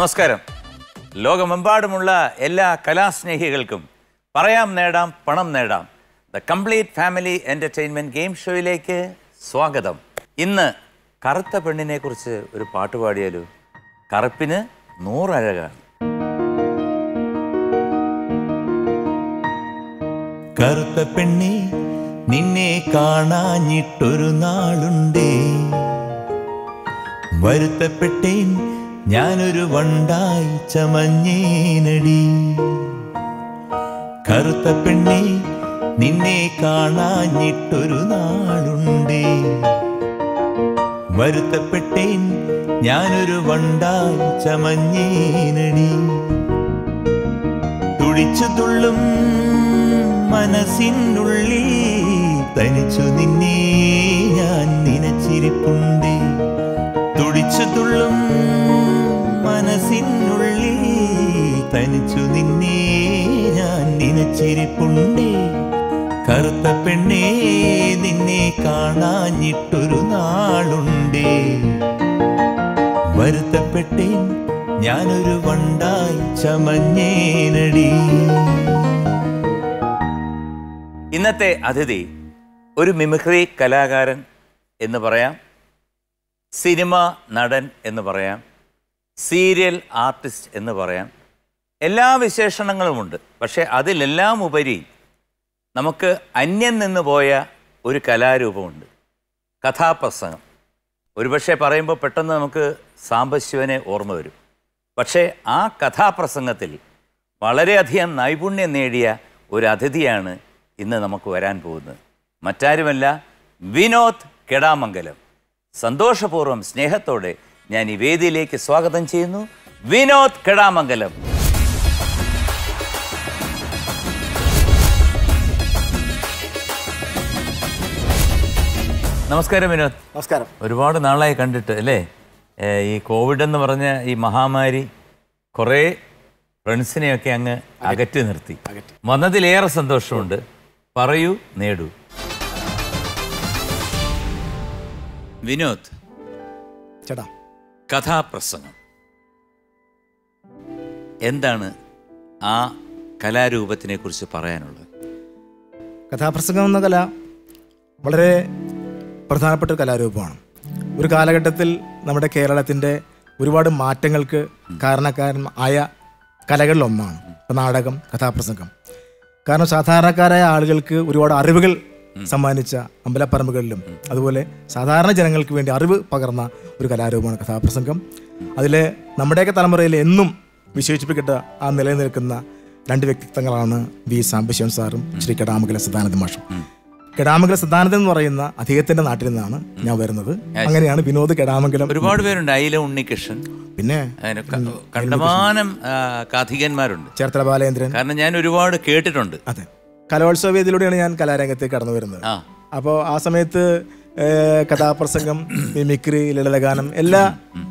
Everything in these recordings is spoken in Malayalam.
നമസ്കാരം ലോകമെമ്പാടുമുള്ള എല്ലാ കലാസ്നേഹികൾക്കും പറയാം നേടാം പണം നേടാം the complete family entertainment game ഷോയിലേക്ക് സ്വാഗതം ഇന്ന് കറുത്ത പെണ്ണിനെ കുറിച്ച് ഒരു പാട്ട് പാടിയാലോ കറുപ്പിന് നൂറഴകാണ് കറുത്ത പെണ്ണെ നിന്നെ കാണാഞ്ഞിട്ടൊരു നാളുണ്ടേ വരുത്തപ്പെട്ടേൻ ഞാനൊരു വണ്ടായി ചമഞ്ഞേനടി കറുത്ത പെണ്ണെ നിന്നെ കാണാഞ്ഞിട്ടൊരു നാളുണ്ടേ വരുത്തപ്പെട്ടേൻ ഞാനൊരു വണ്ടായി ചമഞ്ഞേനടി തുടിച്ചു തുള്ളും മനസ്സിനുള്ളിൽ തനിച്ചു നിന്നെ ഞാൻ നനച്ചിരിപ്പുണ്ട് തുടിച്ചു തുള്ളും മനസ്സിനുള്ളിൽ തനിച്ചു നിന്നെ ഞാൻ നനച്ചിരിപ്പുണ്ട് കറുത്ത പെണ്ണേ നിന്നെ കാണാഞ്ഞിട്ടൊരു നാളുണ്ടേ വരുത്തപ്പെട്ടേൻ ഞാനൊരു വണ്ടായി ചമഞ്ഞേനടി ഇന്നത്തെ അതിഥി ഒരു മിമിക്രി കലാകാരൻ എന്ന് പറയാം സിനിമ നടൻ എന്ന് പറയാം സീരിയൽ ആർട്ടിസ്റ്റ് എന്ന് പറയാം എല്ലാ വിശേഷണങ്ങളുമുണ്ട് പക്ഷേ അതിലെല്ലാം ഉപരി നമുക്ക് അന്യം നിന്ന് പോയ ഒരു കലാരൂപമുണ്ട് കഥാപ്രസംഗം ഒരുപക്ഷെ പറയുമ്പോൾ പെട്ടെന്ന് നമുക്ക് സാംബശിവനെ ഓർമ്മ വരും പക്ഷേ ആ കഥാപ്രസംഗത്തിൽ വളരെയധികം നൈപുണ്യം നേടിയ ഒരു അതിഥിയാണ് ഇന്ന് നമുക്ക് വരാൻ പോകുന്നത് മറ്റാരുമല്ല വിനോദ് കെടാമംഗലം സന്തോഷപൂർവ്വം സ്നേഹത്തോടെ ഞാൻ ഈ വേദിയിലേക്ക് സ്വാഗതം ചെയ്യുന്നു വിനോദ് കെടാമംഗലം നമസ്കാരം വിനോദ് നമസ്കാരം ഒരുപാട് നാളായി കണ്ടിട്ട് അല്ലേ ഏ, ഈ കോവിഡ് എന്ന് പറഞ്ഞ ഈ മഹാമാരി കുറേ ഫ്രണ്ട്സിനെയൊക്കെ അങ്ങ് അകറ്റി നിർത്തി അകറ്റി. വന്നതിലേറെ സന്തോഷമുണ്ട് പറയൂ നേടൂ വിനോദ് ചേട്ടാ കഥാപ്രസംഗം എന്താണ് ആ കലാരൂപത്തിനെ കുറിച്ച് പറയാനുള്ളത് കഥാപ്രസംഗം എന്ന കല വളരെ പ്രധാനപ്പെട്ട ഒരു കലാരൂപമാണ് ഒരു കാലഘട്ടത്തിൽ നമ്മുടെ കേരളത്തിൻ്റെ ഒരുപാട് മാറ്റങ്ങൾക്ക് കാരണക്കാരൻ ആയ കലകളിൽ ഒന്നാണ് ഇപ്പം നാടകം കഥാപ്രസംഗം കാരണം സാധാരണക്കാരായ ആളുകൾക്ക് ഒരുപാട് അറിവുകൾ സമ്മാനിച്ച അമ്പലപ്പറമ്പുകളിലും അതുപോലെ സാധാരണ ജനങ്ങൾക്ക് വേണ്ടി അറിവ് പകർന്ന ഒരു കലാരൂപമാണ് കഥാപ്രസംഗം അതിൽ നമ്മുടെയൊക്കെ തലമുറയിൽ എന്നും വിശേഷിപ്പിക്കട്ട ആ നിലനിൽക്കുന്ന രണ്ട് വ്യക്തിത്വങ്ങളാണ് വി സാംബശിവൻ സാറും ശ്രീ കടാമംഗല സദാനന്ദ മാഷും കെടാമംഗല സദാനന്ദൻ എന്ന് പറയുന്ന അദ്ദേഹത്തിന്റെ നാട്ടിൽ നിന്നാണ് ഞാൻ വരുന്നത് അങ്ങനെയാണ് വിനോദ് കെടാമംഗലം ഒരുപാട് പേരുണ്ട് അയില ഉണ്ണികൃഷ്ണൻ പിന്നെ അങ്ങനെ ക- കണ്ടമാനം ആ, കാഥികന്മാരുണ്ട് ചേർത്തല ബാലേന്ദ്രൻ കാരണം ഞാൻ ഒരുപാട് കേട്ടിട്ടുണ്ട് അതെ കലോത്സവ വേദിയിലൂടെയാണ് ഞാൻ കലാരംഗത്തേക്ക് കടന്നു വരുന്നത് ആ അപ്പോൾ ആ സമയത്ത് ഏഹ്, കഥാപ്രസംഗം മിമിക്രി ലളിതഗാനം എല്ലാ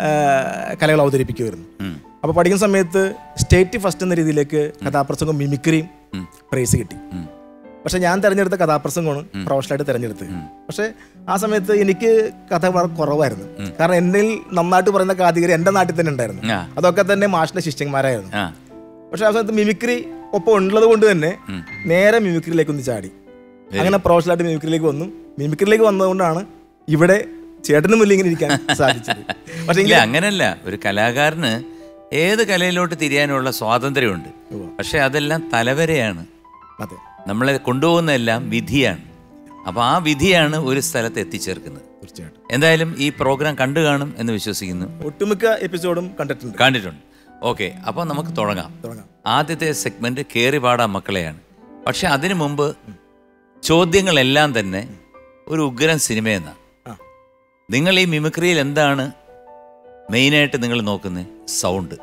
ഏഹ്, കലകൾ അവതരിപ്പിക്കുമായിരുന്നു ഉം. അപ്പോൾ പഠിക്കുന്ന സമയത്ത് സ്റ്റേറ്റ് ഫസ്റ്റ് എന്ന രീതിയിലേക്ക് കഥാപ്രസംഗം മിമിക്രിയും പ്രൈസ് കിട്ടി ഉം. പക്ഷെ ഞാൻ തിരഞ്ഞെടുത്ത കഥാപ്രസംഗമാണ് പ്രൊഫഷണലായിട്ട് തിരഞ്ഞെടുത്തത് പക്ഷെ ആ സമയത്ത് എനിക്ക് കഥ വളരെ കുറവായിരുന്നു കാരണം എന്നിൽ നന്നായിട്ട് പറയുന്ന കാതികര് എൻ്റെ നാട്ടിൽ തന്നെ ഉണ്ടായിരുന്നു ആ. അതൊക്കെ തന്നെ മാഷിന്റെ ശിഷ്യന്മാരായിരുന്നു ആ പക്ഷെ ആ സമയത്ത് മിമിക്രി ഒപ്പം ഉള്ളത് കൊണ്ട് തന്നെ നേരെ മിമിക്രിയിലേക്ക് ഒന്ന് ചാടി അങ്ങനെ പ്രൊഫഷണലായിട്ട് മിമിക്രിയിലേക്ക് വന്നു മിമിക്രിയിലേക്ക് വന്നതുകൊണ്ടാണ് ഇവിടെ ചേട്ടന് മുന്നിൽ ഇങ്ങനെ ഇരിക്കാൻ സാധിച്ചത് പക്ഷെ ഇല്ല അങ്ങനല്ല ഒരു കലാകാരന് ഏത് കലയിലോട്ട് തിരിയാനുള്ള സ്വാതന്ത്ര്യമുണ്ട് പക്ഷെ അതെല്ലാം തലവരെയാണ് അതെ നമ്മളെ കൊണ്ടുപോകുന്നതെല്ലാം വിധിയാണ് അപ്പോൾ ആ വിധിയാണ് ഒരു സ്ഥലത്ത് എത്തിച്ചേർക്കുന്നത് തീർച്ചയായിട്ടും എന്തായാലും ഈ പ്രോഗ്രാം കണ്ടു കാണും എന്ന് വിശ്വസിക്കുന്നു ഒട്ടുമിക്ക എപ്പിസോഡും കണ്ടിട്ടുണ്ട് കണ്ടിട്ടുണ്ട് ഓക്കെ അപ്പോൾ നമുക്ക് തുടങ്ങാം തുടങ്ങാം ആദ്യത്തെ സെഗ്മെന്റ് കേറി പാടാ മക്കളെയാണ് പക്ഷെ അതിനു മുമ്പ് ചോദ്യങ്ങളെല്ലാം തന്നെ ഒരു ഉഗ്രൻ സിനിമയെന്നാണ് ആ നിങ്ങൾ ഈ മിമിക്രിയിൽ എന്താണ് മെയിനായിട്ട് നിങ്ങൾ നോക്കുന്നത് സൗണ്ട്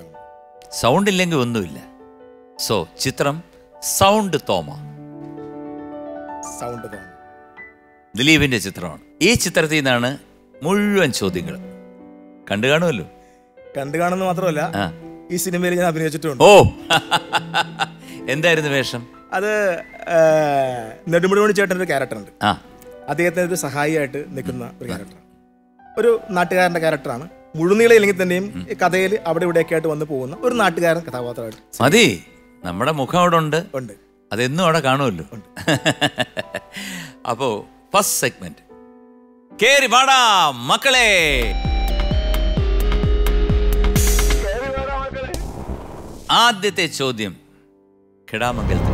സൗണ്ട് ഇല്ലെങ്കിൽ ഒന്നുമില്ല സോ ചിത്രം സൗണ്ട് തോമ സൗണ്ട് തോന്നുന്നു ദിലീപിന്റെ ചിത്രമാണ് ഈ ചിത്രത്തിൽ നിന്നാണ് മുഴുവൻ ചോദ്യങ്ങൾ കണ്ടു കാണുമല്ലോ കണ്ടു കാണുന്നത് മാത്രമല്ല ആ ഈ സിനിമയിൽ ഞാൻ അഭിനയിച്ചിട്ടുണ്ട് ഓ എന്തായിരുന്നു വേഷം അത് നെടുമുടിമണി ചേട്ടൻ്റെ ഒരു ക്യാരക്ടർ ഉണ്ട് ആ അദ്ദേഹത്തിന് ഒരു സഹായിയായിട്ട് നിൽക്കുന്ന ഒരു ക്യാരക്ടർ ഒരു നാട്ടുകാരൻ്റെ ക്യാരക്ടറാണ് മുഴുനീളം ഇല്ലെങ്കിൽ തന്നെയും ഈ കഥയിൽ അവിടെ ഇവിടെയൊക്കെ ആയിട്ട് വന്ന് പോകുന്ന ഒരു നാട്ടുകാരൻ കഥാപാത്രമായിട്ട് മതി നമ്മുടെ മുഖം അവിടെ ഉണ്ട് ഉണ്ട് അതെന്നും അവിടെ കാണുമല്ലോ അപ്പോ ഫസ്റ്റ് സെഗ്മെന്റ് കേറി വാടാ മക്കളെ ആദ്യത്തെ ചോദ്യം കിടാമംഗലത്തിൽ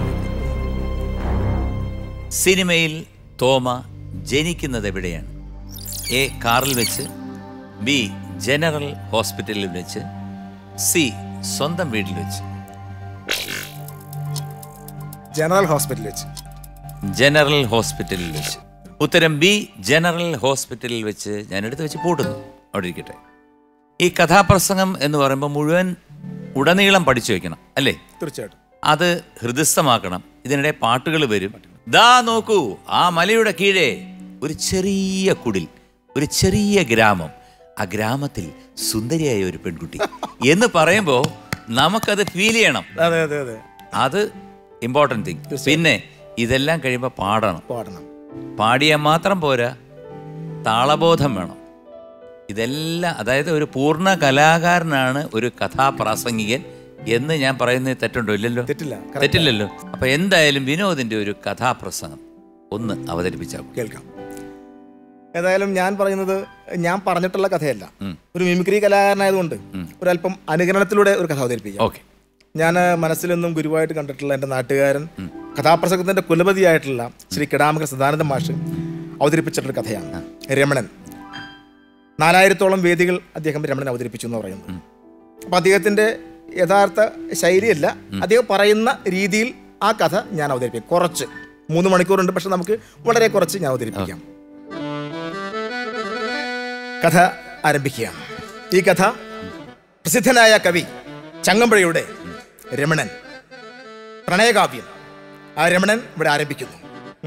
സിനിമയിൽ തോമ ജനിക്കുന്നത് എവിടെയാണ് എ കാറിൽ വെച്ച് ബി ജനറൽ ഹോസ്പിറ്റലിൽ വെച്ച് സി സ്വന്തം വീട്ടിൽ വെച്ച് ജനറൽ ഹോസ്പിറ്റലിൽ വെച്ച് ജനറൽ ഹോസ്പിറ്റലിൽ വെച്ച് ഉത്തരം ബി ജനറൽ ഹോസ്പിറ്റലിൽ വെച്ച് ഞാൻ എടുത്ത് വെച്ച് പൂട്ടുന്നു അവിടെ ഇരിക്കട്ടെ ഈ കഥാപ്രസംഗം എന്ന് പറയുമ്പോൾ മുഴുവൻ ഉടനീളം പഠിച്ചു വെക്കണം അല്ലേ തീർച്ചയായിട്ടും അത് ഹൃദയസ്ഥമാക്കണം ഇതിനിടെ പാട്ടുകൾ വരും ദാ നോക്കൂ ആ മലയുടെ കീഴേ ഒരു ചെറിയ കുടിൽ ഒരു ചെറിയ ഗ്രാമം ആ ഗ്രാമത്തിൽ സുന്ദരിയായ ഒരു പെൺകുട്ടി എന്ന് പറയുമ്പോൾ നമുക്കത് ഫീൽ ചെയ്യണം അതെ അതെ അതെ അത് ഇമ്പോർട്ടൻറ്റ് തിങ് പിന്നെ ഇതെല്ലാം കഴിയുമ്പോൾ പാടണം പാടണം പാടിയാൽ മാത്രം പോരാ താളബോധം വേണം ഇതെല്ലാം അതായത് ഒരു പൂർണ്ണ കലാകാരനാണ് ഒരു കഥാപ്രാസംഗികൻ എന്ന് ഞാൻ പറയുന്നത് തെറ്റുണ്ടോ ഇല്ലല്ലോ തെറ്റില്ല correct. തെറ്റില്ലല്ലോ അപ്പൊ എന്തായാലും വിനോദിന്റെ ഒരു കഥാപ്രസംഗം ഒന്ന് അവതരിപ്പിച്ചാകും കേൾക്കാം ഏതായാലും ഞാൻ പറയുന്നത് ഞാൻ പറഞ്ഞിട്ടുള്ള കഥയല്ല ഉം. ഒരു മിമിക്രി കലാകാരനായതുകൊണ്ട് ഒരല്പം അനുകരണത്തിലൂടെ ഒരു കഥ അവതരിപ്പിക്കാം ഓക്കെ ഞാൻ മനസ്സിലെന്നും ഗുരുവായിട്ട് കണ്ടിട്ടുള്ള എൻ്റെ നാട്ടുകാരൻ കഥാപ്രസംഗത്തിന്റെ കുലപതിയായിട്ടുള്ള ശ്രീ കിടാമക സദാനന്ദ മാഷ് അവതരിപ്പിച്ചിട്ടുള്ള കഥയാണ് രമണൻ നാലായിരത്തോളം വേദികൾ അദ്ദേഹം രമണൻ അവതരിപ്പിച്ചു എന്ന് പറയുന്നത് അപ്പം അദ്ദേഹത്തിന്റെ യഥാർത്ഥ ശൈലിയല്ല അദ്ദേഹം പറയുന്ന രീതിയിൽ ആ കഥ ഞാൻ അവതരിപ്പിക്കും കുറച്ച് മൂന്ന് മണിക്കൂറുണ്ട് പക്ഷെ നമുക്ക് വളരെ കുറച്ച് ഞാൻ അവതരിപ്പിക്കാം കഥ ആരംഭിക്കുകയാണ് ഈ കഥ പ്രസിദ്ധനായ കവി ചങ്ങമ്പുഴയുടെ രമണൻ പ്രണയകാവ്യം ആ രമണൻ ഇവിടെ ആരംഭിക്കുന്നു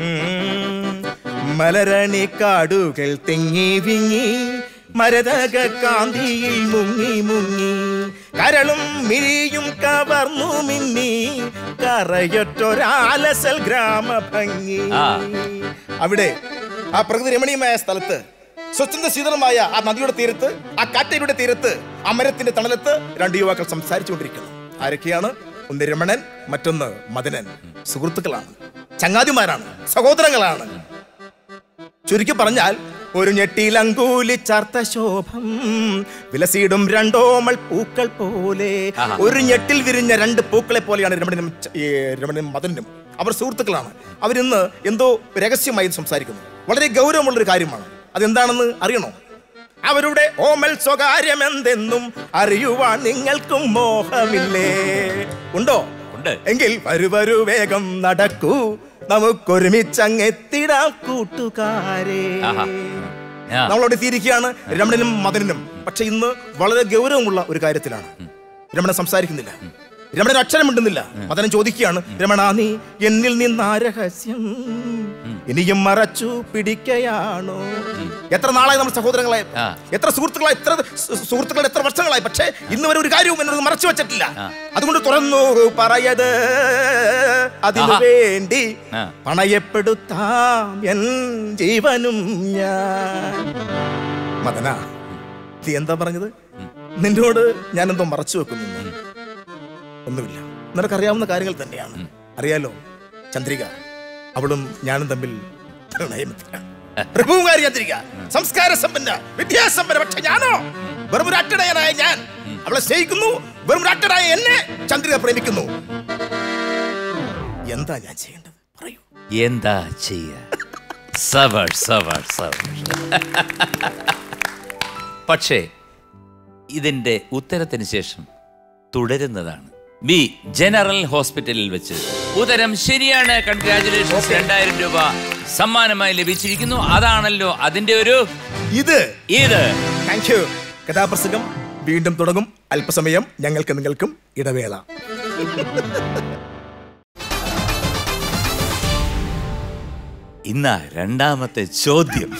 മലരണി കാടുകൾ തെങ്ങി വിങ്ങി മരതക കാന്തിയിൽ മുങ്ങി മുങ്ങി കരളും മിഴിയും കവർന്നു മിന്നി കറയൊറ്റൊരാലസൽ ഗ്രാമഭംഗി ആ. അവിടെ ആ പ്രകൃതി രമണീയമായ സ്ഥലത്ത് സ്വച്ഛന്ത ശീതളമായ ആ നദിയുടെ തീരത്ത് ആ കാറ്റയുടെ തീരത്ത് ആ മരത്തിന്റെ തണലത്ത് രണ്ട് യുവാക്കൾ സംസാരിച്ചുകൊണ്ടിരിക്കുന്നു ആരൊക്കെയാണ് ഒന്ന് രമണൻ മറ്റൊന്ന് മദനൻ സുഹൃത്തുക്കളാണ് ചങ്ങാതിമാരാണ് സഹോദരങ്ങളാണ് ചുരുക്കി പറഞ്ഞാൽ ഒരു ഞെട്ടിലങ്കൂലി ചാർത്ത ശോഭം വിലസീടും രണ്ടോമൾ പൂക്കൾ പോലെ ഒരു ഞെട്ടിൽ വിരിഞ്ഞ രണ്ട് പൂക്കളെ പോലെയാണ് രമണനും ച- ഈ രമണനും മദനും അവർ സുഹൃത്തുക്കളാണ് അവരിന്ന് എന്തോ രഹസ്യമായി സംസാരിക്കുന്നു വളരെ ഗൗരവമുള്ളൊരു കാര്യമാണ് അതെന്താണെന്ന് അറിയണോ അവരുടെ ഓമൽ സ്വകാര്യം എന്തെന്നും അറിയുവാൻ നിങ്ങൾക്കും മോഹമില്ലേ ഉണ്ടോ ഉണ്ട് എങ്കിൽ വരൂ വരൂ വേഗം നടക്കൂ നമുക്കൊരുമിച്ചങ്ങെത്തിടാം കൂട്ടുകാരെ ആഹാ. ആ. നമ്മളോട് എത്തിയിരിക്കുകയാണ് രമണനും മദനും പക്ഷെ ഇന്ന് വളരെ ഗൗരവമുള്ള ഒരു കാര്യത്തിലാണ് രമണൻ സംസാരിക്കുന്നില്ല രമണൻ അക്ഷരം മിണ്ടുന്നില്ല മദനൻ ചോദിക്കുകയാണ് രമണ നീ എന്നിൽ നിന്നാ രഹസ്യം ഇനിയും മറച്ചു പിടിക്കയാണോ എത്ര നാളായി നമ്മൾ സഹോദരങ്ങളായി ആ. എത്ര സുഹൃത്തുക്കളായി എത്ര സു- സുഹൃത്തുക്കൾ എത്ര വർഷങ്ങളായി പക്ഷേ ഇന്ന് വരെ ഒരു കാര്യവും എന്നോട് മറച്ചു വെച്ചിട്ടില്ല അതുകൊണ്ട് തുറന്നു പറയത് അതിനു ആഹാ. വേണ്ടി ആ. പണയപ്പെടുത്താം എൻ ജീവനും ഞാൻ മദന നീ എന്താ പറഞ്ഞത് നിന്നോട് ഞാൻ എന്തോ മറച്ചു വെക്കുന്നു ഒന്നുമില്ല നിനക്കറിയാവുന്ന കാര്യങ്ങൾ തന്നെയാണ് അറിയാലോ ചന്ദ്രിക അവളും ഞാനും തമ്മിൽ പ്രണയത്തിലാണ് പ്രഭുവുകാരി ചന്ദ്രിക സംസ്കാര സമ്പന്ന വിദ്യാസമ്പന്ന പക്ഷെ ഞാനോ വെറും ഒരു അട്ടടയനായ ഞാൻ അവളെ സ്നേഹിക്കുന്നു വെറും ഒരു അട്ടടായ എന്നെ ചന്ദ്രിക പ്രേമിക്കുന്നു എന്താ ഞാൻ ചെയ്യേണ്ടത് പറയൂ എന്താ ചെയ്യ സവർ സവർ സവർ പക്ഷേ ഇതിന്റെ ഉത്തരത്തിന് ശേഷം തുടരുന്നതാണ് ബി ജനറൽ ഹോസ്പിറ്റലിൽ വെച്ച് ഉത്തരം ശരിയാണ് കൺഗ്രാചുലേഷൻസ് രണ്ടായിരം രൂപ സമ്മാനമായി ലഭിച്ചിരിക്കുന്നു അതാണല്ലോ അതിന്റെ ഒരു ഇത് ഇത് താങ്ക് യു കഥാപ്രസംഗം വീണ്ടും തുടങ്ങും അല്പസമയം ഞങ്ങൾക്ക് നിങ്ങൾക്കും ഇടവേള ഇന്ന രണ്ടാമത്തെ ചോദ്യം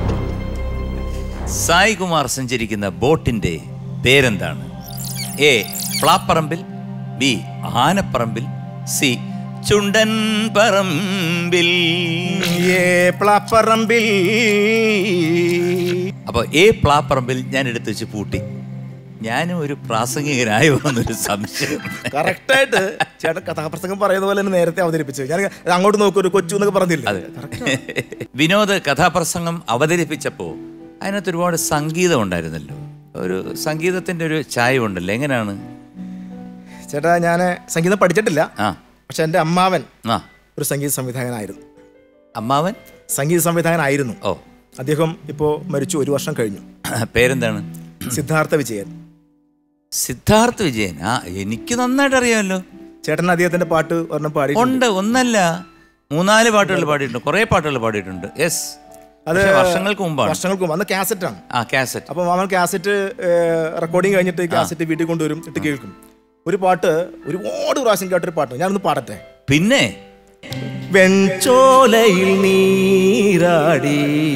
സായികുമാർ സഞ്ചരിക്കുന്ന ബോട്ടിന്റെ പേരെന്താണ് A Plapparambil B Anapparambil C Chundan Parambil A Plapparambil അപ്പോൾ എ പ്ലാപ്പറമ്പിൽ ഞാൻ എടുത്തു വെച്ച് പൂട്ടി ഞാനും ഒരു പ്രാസംഗികനായോ എന്നൊരു സംശയം കറക്റ്റായിട്ട് ചേട്ടൻ കഥാപ്രസംഗം പറയുന്ന പോലെ തന്നെ നേരത്തെ അവതരിപ്പിച്ചു ഞാൻ അങ്ങോട്ട് നോക്കൂ ഒരു കൊച്ചു എന്നൊക്കെ പറഞ്ഞില്ലേ വിനോദ് കഥാപ്രസംഗം അവതരിപ്പിച്ചപ്പോൾ അതിനകത്ത് ഒരുപാട് സംഗീതം ഉണ്ടായിരുന്നല്ലോ ഒരു സംഗീതത്തിന്റെ ഒരു ചായ ഉണ്ടല്ലോ എങ്ങനെയാണ് ചേട്ടാ ഞാൻ സംഗീതം പഠിച്ചിട്ടില്ല ആ പക്ഷെ എൻ്റെ അമ്മാവൻ ആ ഒരു സംഗീത സംവിധായകനായിരുന്നു അമ്മാവൻ സംഗീത സംവിധായകനായിരുന്നു ഓ അദ്ദേഹം ഇപ്പോൾ മരിച്ചു ഒരു വർഷം കഴിഞ്ഞു പേരെന്താണ് സിദ്ധാർത്ഥ വിജയൻ സിദ്ധാർത്ഥ് വിജയൻ ആ എനിക്ക് നന്നായിട്ട് അറിയാമല്ലോ ചേട്ടൻ അദ്ദേഹത്തിന്റെ പാട്ട് ഒരെണ്ണം പാടി ഉണ്ട് ഒന്നല്ല മൂന്നാല് പാട്ടുകൾ പാടിയിട്ടുണ്ട് കുറേ പാട്ടുകൾ പാടിയിട്ടുണ്ട് യെസ് അത് അത് വർഷങ്ങൾക്ക് മുമ്പാണ് വർഷങ്ങൾക്ക് മുമ്പ് അന്ന് കാസറ്റാണ് ആ കാസറ്റ് അപ്പോൾ മാമൻ കാസറ്റ് റെക്കോർഡിങ് കഴിഞ്ഞിട്ട് കാസറ്റ് വീട്ടിൽ കൊണ്ടുവരും ഇട്ട് കേൾക്കും ഒരു പാട്ട് ഒരുപാട് പ്രാവശ്യം കേട്ടൊരു പാട്ട് ഞാനൊന്ന് പാടട്ടെ പിന്നെ വെൺചോലയിൽ നീരാടി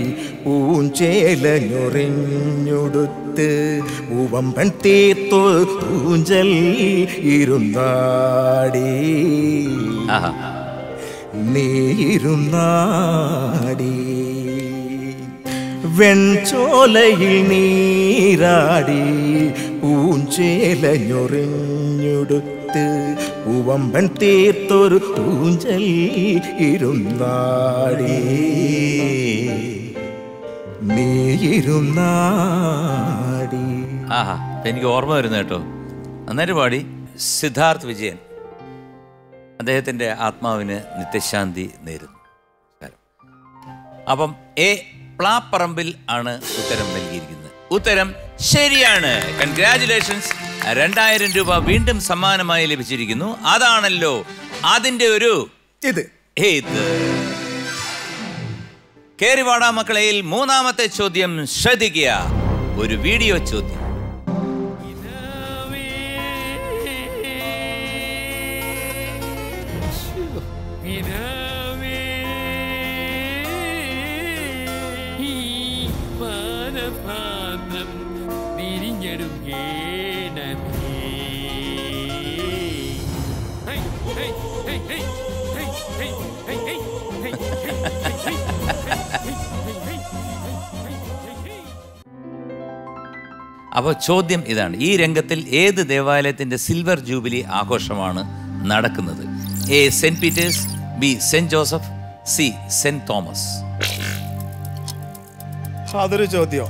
പൂഞ്ചേലഞ്ഞൊറിഞ്ഞുടുത്ത് പൂവമ്പൻ തീർത്തു പൂഞ്ചൽ ഇരുന്നാടി ആഹാ നീരുന്നാടി വെൺചോലയിൽ നീരാടി പൂഞ്ചേലഞ്ഞൊറിഞ്ഞുടുത്ത് പൂവമ്പൻ തീർത്തൊരു പൂഞ്ചൽ ഇരുന്നാടി നീയിരുന്നാടി ആഹാ ഇപ്പൊ എനിക്ക് ഓർമ്മ വരുന്നു കേട്ടോ നന്നായിട്ട് പാടി സിദ്ധാർത്ഥ് വിജയൻ അദ്ദേഹത്തിന്റെ ആത്മാവിന് നിത്യശാന്തി നേരുന്നു നമസ്കാരം. അപ്പം എ പ്ലാപ്പറമ്പിൽ ആണ് ഉത്തരം നൽകിയിരിക്കുന്നത് ഉത്തരം ശരിയാണ് കൺഗ്രാറ്റുലേഷൻസ് രണ്ടായിരം രൂപ വീണ്ടും സമ്മാനമായി ലഭിച്ചിരിക്കുന്നു അതാണല്ലോ അതിന്റെ ഒരു ഇത് ഇത് കേറിവാടാ മക്കളയിൽ മൂന്നാമത്തെ ചോദ്യം ശ്രദ്ധിക്കുക ഒരു വീഡിയോ ചോദ്യം പിതാവേ, ഈ പാനപാത്രം തിരിഞ്ഞെടുക്കേണമേ. ഹൈ, ഹൈ, ഹൈ, ഹൈ, ഹൈ, ഹൈ, ഹൈ, ഹൈ, ഹൈ, ഹൈ, ഹൈ, ഹൈ, ഹൈ, ഹൈ, ഹൈ. അപ്പോൾ ചോദ്യം ഇതാണ് ഈ രംഗത്തിൽ ഏത് ദേവാലയത്തിന്റെ സിൽവർ ജൂബിലി ആഘോഷമാണ് നടക്കുന്നത് A Saint Peter's B Saint Joseph C Saint Thomas അതൊരു ചോദ്യം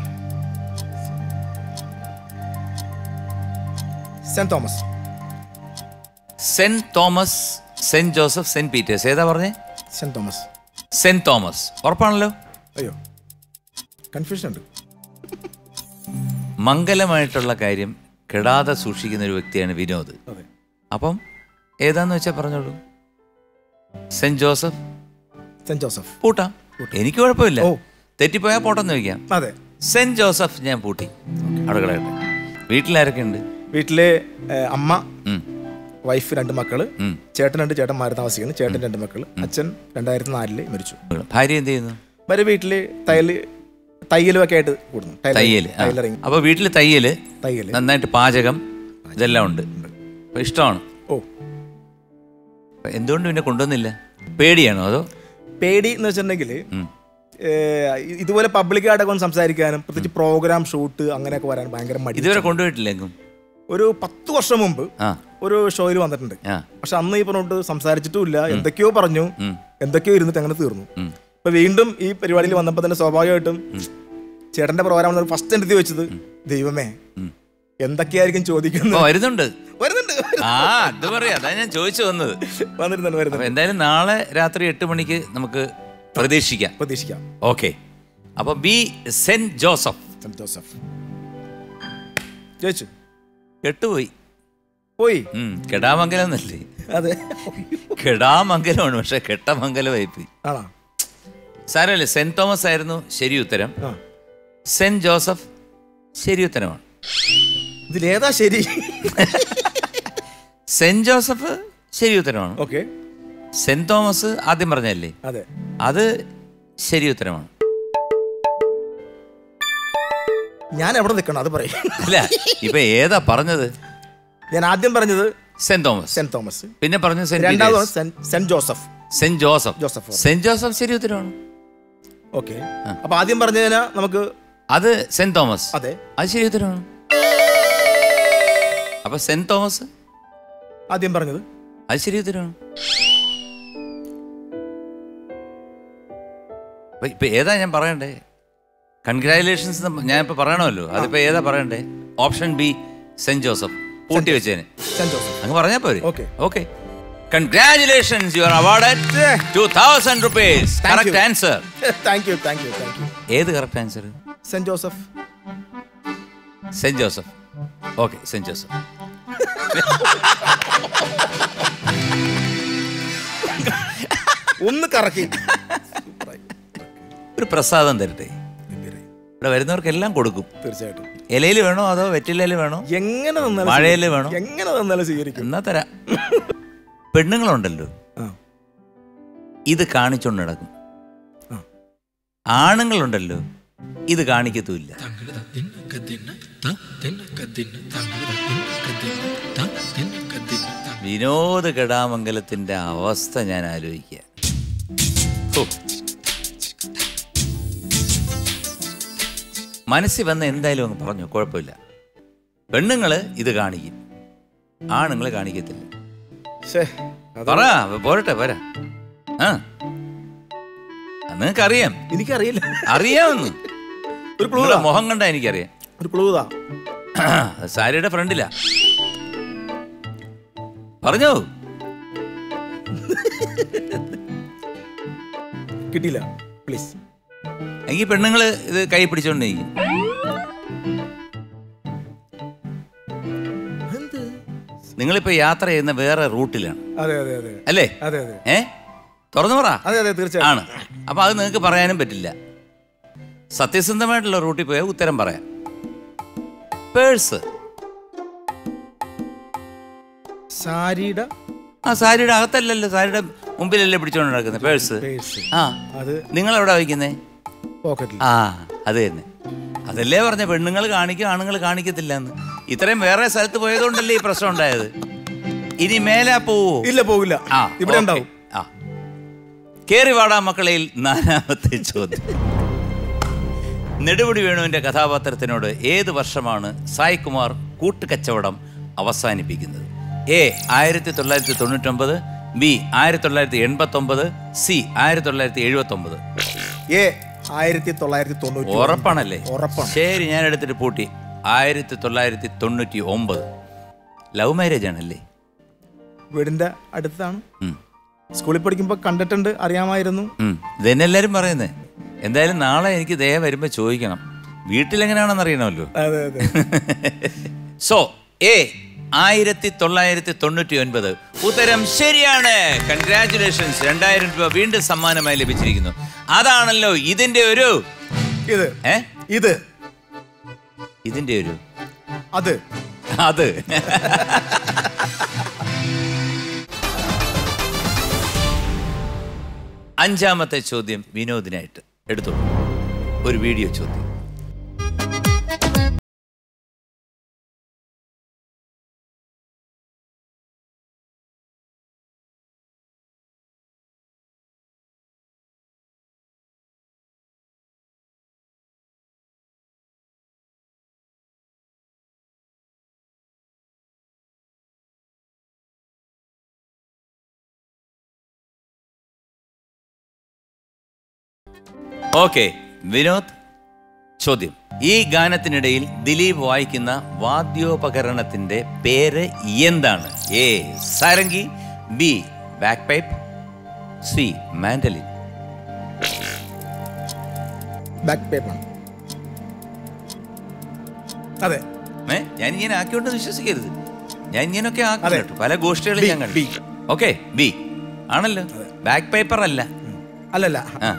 Saint Thomas Saint Thomas Saint Joseph Saint Peter's ഏതാ പറഞ്ഞേ സെന്റ് തോമസ് സെന്റ് തോമസ് ഉറപ്പാണല്ലോ അയ്യോ കൺഫ്യൂഷൻ ഉണ്ട് മംഗലമായിട്ടുള്ള കാര്യം കെടാതെ സൂക്ഷിക്കുന്ന ഒരു വ്യക്തിയാണ് വിനോദ് അതെ അപ്പം ഏതാന്ന് വെച്ചാൽ പറഞ്ഞോളൂ സെന്റ് ജോസഫ് സെന്റ് ജോസഫ് പൂട്ടാം എനിക്ക് കുഴപ്പമില്ല ഓ. തെറ്റിപ്പോയാൽ പോട്ടെന്ന് വയ്ക്കാം അതെ സെന്റ് ജോസഫ് ഞാൻ പൂട്ടി അവിടെ കിടക്കട്ടെ വീട്ടിലാരൊക്കെ ഉണ്ട് വീട്ടിലെ ഏഹ്, അമ്മ ഉം, വൈഫ് രണ്ട് മക്കള് ഉം. ചേട്ടൻ രണ്ട് ചേട്ടന്മാർ താമസിക്കുന്നു ചേട്ടൻ രണ്ട് മക്കള് അച്ഛൻ രണ്ടായിരത്തി നാലില് മരിച്ചു ഭാര്യ എന്ത് ചെയ്യുന്നു വരെ വീട്ടില് തയ്യല് തയ്യലും ഒക്കെ ആയിട്ട് കൂടുന്നു ടൈലറിങ്. തയ്യല് ആ. ടൈലറിങ് അപ്പൊ വീട്ടില് തയ്യല് തയ്യല് നന്നായിട്ട് പാചകം ഇതെല്ലാം ഉണ്ട് അപ്പൊ ഇഷ്ടമാണ് ഓ അപ്പൊ എന്തുകൊണ്ട് പിന്നെ കൊണ്ടുവന്നില്ല പേടിയാണോ അതോ പേടി എന്ന് വെച്ചിട്ടുണ്ടെങ്കിൽ ഉം. ഇതുപോലെ പബ്ലിക്കായിട്ടൊക്കെ ഒന്ന് സംസാരിക്കാനും പ്രത്യേകിച്ച് പ്രോഗ്രാം ഷൂട്ട് അങ്ങനെയൊക്കെ വരാൻ ഭയങ്കര മടി ഇതുവരെ കൊണ്ടുപോയിട്ടില്ല എങ്കും ഒരു പത്ത് വർഷം മുമ്പ് ആ ഒരു ഷോയിൽ വന്നിട്ടുണ്ട് ആ പക്ഷെ അന്ന് ഈ പറഞ്ഞോട്ട് സംസാരിച്ചിട്ടുമില്ല എന്തൊക്കെയോ പറഞ്ഞു ഉം. എന്തൊക്കെയോ ഇരുന്നിട്ട് അങ്ങനെ തീർന്നു ഉം. ഇപ്പൊ വീണ്ടും ഈ പരിപാടിയിൽ വന്നപ്പോൾ തന്നെ സ്വാഭാവികമായിട്ടും ചേട്ടന്റെ പ്രോഗ്രാം ഫസ്റ്റ് എൻ്റെ വെച്ചത് ദൈവമേ ഉം. എന്തൊക്കെയായിരിക്കും ഓ ചോദിക്കുന്നത് വരുന്നുണ്ട് വരുന്നുണ്ട് ആ അത് പറയാ അതാ ഞാൻ ചോദിച്ചു വന്നത് വന്നിരുന്നുണ്ട് അപ്പൊ വരുന്നുണ്ട് എന്തായാലും നാളെ രാത്രി എട്ട് മണിക്ക് നമുക്ക് പ്രതീക്ഷിക്കാം പ്രതീക്ഷിക്കാം ഓക്കെ അപ്പൊ B Saint Joseph Saint Joseph ചോദിച്ചു കെട്ടുപോയി പോയി ഉം, കെടാമംഗലം എന്നല്ലേ അതെ കെടാമംഗലമാണ് പക്ഷെ കെട്ടമംഗലമായി പോയി ആണോ സാരമല്ലേ സെന്റ് തോമസ് ആയിരുന്നു ശരി ഉത്തരം ആ സെന്റ് ജോസഫ് ശരി ഉത്തരമാണ് ഇതിലേതാ ശരി സെന്റ് ജോസഫ് ശരി ഉത്തരമാണ് ഓക്കെ സെന്റ് തോമസ് ആദ്യം പറഞ്ഞല്ലേ അതെ അത് ശരി ഉത്തരമാണ് ഞാൻ എവിടെ നിൽക്കണം അത് പറയും അല്ല ഇപ്പൊ ഏതാ പറഞ്ഞത് ഞാൻ ആദ്യം പറഞ്ഞത് സെന്റ് തോമസ് സെന്റ് തോമസ് പിന്നെ പറഞ്ഞു സെന്റ് രണ്ടാമത് Peter's. Saint Saint Joseph Saint Joseph Joseph. Saint Joseph ശരി ഉത്തരമാണ് ഓക്കെ അപ്പൊ ആദ്യം പറഞ്ഞതിനാ നമുക്ക് അത് സെന്റ് തോമസ് അതെ അത് ശരി ഉത്തരവാണ് അപ്പൊ സെന്റ് തോമസ് ആദ്യം പറഞ്ഞത് അത് ശരി ഉത്തരവാണ് അപ്പൊ ഇപ്പൊ ഏതാ ഞാൻ പറയണ്ടേ കൺഗ്രാറ്റുലേഷൻസ് ഞാൻ ഇപ്പൊ പറയണമല്ലോ അതിപ്പോ ഏതാ പറയണ്ടേ ഓപ്ഷൻ ബി സെന്റ് ജോസഫ് പൂട്ടി വെച്ചേന് സെന്റ് ജോസഫ് അങ്ങ് പറഞ്ഞാ പോരെ Okay. Okay congratulations you are awarded two thousand rupees Thank you. Correct answer thank you thank you thank you ഏത് correct answer Saint Joseph Saint Joseph okay Saint Joseph ഒന്ന് കറക്കി ഒരു പ്രസാദം തരട്ടെ ഇവിടെ വരുന്നവർക്കെല്ലാം കൊടുക്കും തീർച്ചയായിട്ടും ഇലയിൽ വേണോ അതോ വെറ്റിലയിൽ വേണോ എങ്ങനെ തന്നാലും വാഴയില സ്വീകരിക്കും. വേണോ? എങ്ങനെ തന്നാലും സ്വീകരിക്കും എന്നാ തരാം പെണ്ണുങ്ങളുണ്ടല്ലോ ആ. ഇത് കാണിച്ചോണ്ട് നടക്കും ആ. ആണുങ്ങളുണ്ടല്ലോ ഇത് കാണിക്കത്തുമില്ല വിനോദ കടാമംഗലത്തിന്റെ അവസ്ഥ ഞാൻ ആലോചിക്കുക ഹോ. മനസ്സിൽ വന്ന എന്തായാലും അങ്ങ് പറഞ്ഞു കുഴപ്പമില്ല പെണ്ണുങ്ങള് ഇത് കാണിക്കും ആണുങ്ങൾ കാണിക്കത്തില്ല ശ്ശേ, അത് പറ പോരട്ടെ പോരാ ആ നിങ്ങൾക്കറിയാം എനിക്കറിയില്ല അറിയാമെന്ന് ഒരു ക്ലൂ നിങ്ങളുടെ മുഖം കണ്ടാ എനിക്കറിയാം ഒരു ക്ലൂ താ സാരിയുടെ ഫ്രണ്ടിലാ പറഞ്ഞോ കിട്ടിയില്ല പ്ലീസ് എങ്കിൽ പെണ്ണുങ്ങള് ഇത് കൈ പിടിച്ചോണ്ടിരിക്കും നിങ്ങളിപ്പോ യാത്ര ചെയ്യുന്ന വേറെ റൂട്ടിലാണ് അതെ അതെ അതെ അല്ലേ അതെ അതെ ഏ തുറന്നു പറ അതെ അതെ തീർച്ചയായും ആണ് അപ്പൊ അത് നിങ്ങൾക്ക് പറയാനും പറ്റില്ല സത്യസന്ധമായിട്ടുള്ള റൂട്ടിൽ പോയാൽ ഉത്തരം പറയാം പേഴ്സ് സാരിയുടെ ആ സാരിയുടെ അകത്തല്ലല്ലോ സാരിയുടെ മുമ്പിലല്ലേ പിടിച്ചോണ്ട് നടക്കുന്നത് പേഴ്സ് പേഴ്സ് ആ അത് നിങ്ങൾ എവിടെ വയ്ക്കുന്നേ പോക്കറ്റിൽ ആ അത് തന്നെ അതല്ലേ പറഞ്ഞ പെണ്ണുങ്ങൾ കാണിക്കും ആണുങ്ങൾ കാണിക്കത്തില്ല എന്ന് ഇത്രയും വേറെ സ്ഥലത്ത് പോയതുകൊണ്ടല്ലേ ഈ പ്രശ്നം ഉണ്ടായത് ഇനി മേലാ പോവോ ഇല്ല പോകില്ല ആ ഇവിടെ ഓക്കേ. ഉണ്ടാവും ആ കേറി വാടാ മക്കളയിൽ നാലാമത്തെ ചോദ്യം നെടുമുടി വേണുവിന്റെ കഥാപാത്രത്തിനോട് ഏത് വർഷമാണ് സായ് കുമാർ കൂട്ടുകച്ചവടം അവസാനിപ്പിക്കുന്നത് എ ആയിരത്തി തൊള്ളായിരത്തി തൊണ്ണൂറ്റൊമ്പത് ബി ആയിരത്തി തൊള്ളായിരത്തി എൺപത്തി ഒമ്പത് സി ആയിരത്തി തൊള്ളായിരത്തി എഴുപത്തി ഒമ്പത് ഏ ആയിരത്തി തൊള്ളായിരത്തി തൊണ്ണൂറ്റി ഉറപ്പാണല്ലേ ഉറപ്പാണ് ശരി ഞാൻ എടുത്തിട്ട് പൂട്ടി ആയിരത്തി തൊള്ളായിരത്തി തൊണ്ണൂറ്റി ഒമ്പത് ലവ് മാരേജ് ആണല്ലേ വീടിന്റെ അടുത്താണ് ഉം. സ്കൂളിൽ പഠിക്കുമ്പോൾ കണ്ടിട്ടുണ്ട് അറിയാമായിരുന്നു ഉം. ഇതന്നെ എല്ലാവരും പറയുന്നത് എന്തായാലും നാളെ എനിക്ക് ദേഹം വരുമ്പോൾ ചോദിക്കണം വീട്ടിലെങ്ങനെയാണെന്ന് അറിയണമല്ലോ അതെ അതെ സോ എ ആയിരത്തി തൊള്ളായിരത്തി തൊണ്ണൂറ്റി ഒൻപത് ഉത്തരം ശരിയാണ് കൺഗ്രാറ്റുലേഷൻസ് രണ്ടായിരം രൂപ വീണ്ടും സമ്മാനമായി ലഭിച്ചിരിക്കുന്നു അതാണല്ലോ ഇതിന്റെ ഒരു ഇത് ഏ ഇത് ഇതിന്റെ ഒരു അത് അത് അഞ്ചാമത്തെ ചോദ്യം വിനോദിനായിട്ട് എടുത്തോളൂ ഒരു വീഡിയോ ചോദ്യം ഓക്കെ വിനോദ് ചോദ്യം ഈ ഗാനത്തിനിടയിൽ ദിലീപ് വായിക്കുന്ന വാദ്യോപകരണത്തിന്റെ പേര് എന്താണ് A sarangi B bagpipe C mandolin back paper അതെ ഏ ഞാൻ ഇങ്ങനെ ആക്കിയോണ്ട് വിശ്വസിക്കരുത് ഞാൻ ഇങ്ങനെയൊക്കെ ആക്കി അതെ. കേട്ടോ. പല ഗോഷ്ഠികളും ബി, ഞാൻ കണ്ടു ബി. ഓക്കെ ബി ആണല്ലോ ബാക്ക് പേപ്പർ അല്ല അല്ലല്ല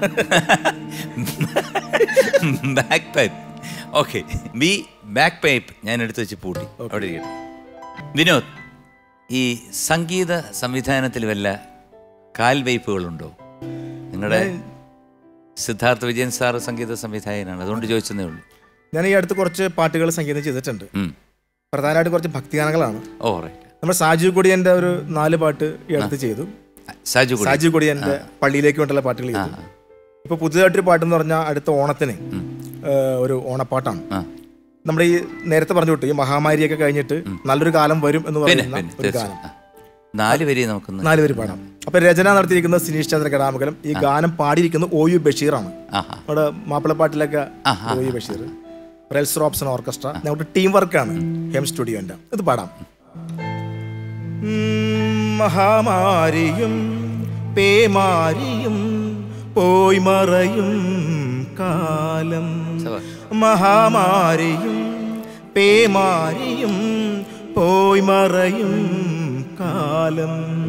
bagpipe okay B bagpipe ഞാൻ എടുത്തു വെച്ച് പൂട്ടി അവിടെ ഇരിക്കട്ടെ വിനോദ് ഈ സംഗീത സംവിധാനത്തിൽ വല്ല കാൽവയ്പ്പുകളുണ്ടോ നിങ്ങളുടെ സിദ്ധാർത്ഥ വിജയൻ സാറ് സംഗീത സംവിധായകനാണ് അതുകൊണ്ട് ചോദിച്ചതേ ഉള്ളൂ ഞാൻ ഈ അടുത്ത് കുറച്ച് പാട്ടുകൾ സംഗീതം ചെയ്തിട്ടുണ്ട് ഉം. പ്രധാനമായിട്ട് കുറച്ച് ഭക്തിഗാനങ്ങളാണ് ഓ റൈറ്റ് നമ്മൾ സാജീവ് കൊടിയന്റെ ഒരു നാല് പാട്ട് ഈ അടുത്ത് ചെയ്തു സാജു കൂടി സാജീവ് കൊടിയന്റെ പള്ളിയിലേക്ക് വേണ്ടുള്ള പാട്ടുകൾ ചെയ്തു ഇപ്പൊ പുതിയതായിട്ടൊരു പാട്ടെന്ന് പറഞ്ഞാൽ അടുത്ത ഓണത്തിന് ഏഹ്, ഒരു ഓണപ്പാട്ടാണ് ആ. നമ്മുടെ ഈ നേരത്തെ പറഞ്ഞു വിട്ടു ഈ മഹാമാരിയൊക്കെ കഴിഞ്ഞിട്ട് നല്ലൊരു കാലം വരും എന്ന് പിന്നെ പറയുന്ന പിന്നെ ഒരു ഗാനം തീർച്ചയായും ആ. നാല് വരി നമുക്കൊന്ന് നാല് പേര് പാടാം അപ്പൊ രചന നടത്തിയിരിക്കുന്നത് സിനീഷ് ചന്ദ്ര കടാമകലം ഈ ഗാനം പാടിയിരിക്കുന്നത് ഒ യു ബഷീറാണ് ആഹാ നമ്മുടെ മാപ്പിളപ്പാട്ടിലൊക്കെ ആഹാ. ഒ യു ബഷീർ റെൽസ് റോപ്സൺ ഓർക്കസ്ട്ര നമ്മുടെ ടീം വർക്കാണ് ഹെം സ്റ്റുഡിയോന്റെ ഇത് പാടാം ഉം, മഹാമാരിയും പേമാരിയും പോയി മറയും കാലം ശബാഷ്. മഹാമാരിയും പേമാരിയും പോയി മറയും കാലം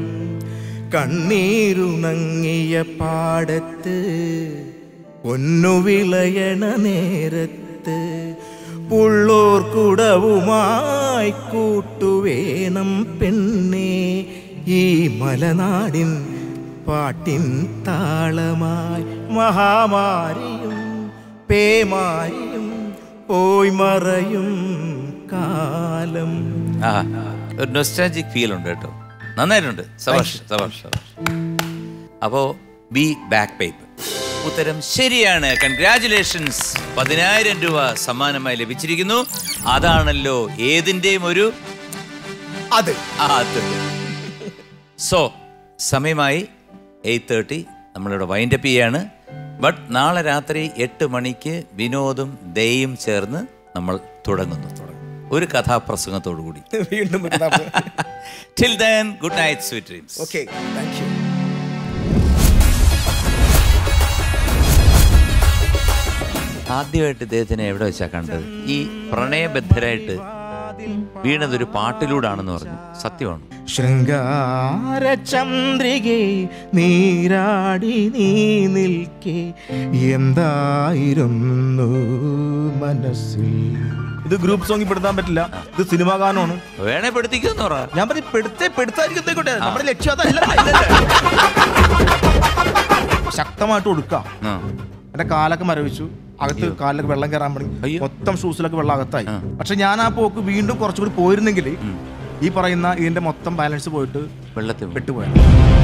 കണ്ണീരുണങ്ങിയ പാടത്ത് പൊന്നു വിളയണ നേരത്ത് പുള്ളോർ കുടവുമായി കൂട്ടുവേണം പെണ്ണേ ഈ മലനാടിൻ പാട്ടിൻ താളമായി മഹാമാരിയും പേമാരിയും പോയി മറയും കാലം ആ ഒരു നൊസ്റ്റാജിക് ഫീൽ ഉണ്ട് കേട്ടോ നന്നായിട്ടുണ്ട് സവാഷ് സവാഷ് സവാഷ് അപ്പോ ബി ബാക്ക് പേപ്പ് ഉത്തരം ശരിയാണ് കൺഗ്രാചുലേഷൻസ് പതിനായിരം രൂപ സമ്മാനമായി ലഭിച്ചിരിക്കുന്നു അതാണല്ലോ ഏതിന്റെയും ഒരു അത് ആ, അത് സോ സമയമായി എയ്റ്റ് തേർട്ടി നമ്മളിവിടെ വൈൻഡപ്പ് ചെയ്യാണ് ബട്ട് നാളെ രാത്രി എട്ട് മണിക്ക് വിനോദും ദയും ചേർന്ന് നമ്മൾ തുടങ്ങുന്നു ഒരു കഥാപ്രസംഗത്തോടു കൂടി വീണ്ടും till then good night sweet dreams okay thank you ആദ്യമായിട്ട് ഇദ്ദേഹത്തിനെ എവിടെ വെച്ചാ കണ്ടത് ഈ പ്രണയബദ്ധരായിട്ട് വീണതൊരു പാട്ടിലൂടാണെന്ന് പറഞ്ഞു സത്യമാണ് ശൃംഗാര ചന്ദ്രികെ നീരാടി നീ നിൽക്കെ എന്തായിരുന്നു മനസ്സിൽ ഇത് ഗ്രൂപ്പ് സോങ്ങിൽ പെടുത്താൻ പറ്റില്ല ഇത് സിനിമാ ഗാനമാണ് വേണേ പെടുത്തിക്കുമെന്ന് പറ ഞാൻ പറഞ്ഞു പെടുത്തേ പെടുത്തായിരിക്കട്ടെ നമ്മുടെ ലക്ഷ്യം അതല്ല ശക്തമായിട്ട് കൊടുക്കാം ആ. എന്റെ കാലൊക്കെ മരവിച്ചു അകത്ത് കാലിലൊക്കെ വെള്ളം കയറാൻ അയ്യോ. തുടങ്ങി മൊത്തം ഷൂസിലൊക്കെ വെള്ളം അകത്തായി പക്ഷെ ഞാൻ ആ പോക്ക് വീണ്ടും കുറച്ചുകൂടി പോയിരുന്നെങ്കിൽ ഈ പറയുന്ന ഇതിന്റെ മൊത്തം ബാലൻസ് പോയിട്ട് വെള്ളത്തിൽ പെട്ടുപോയത്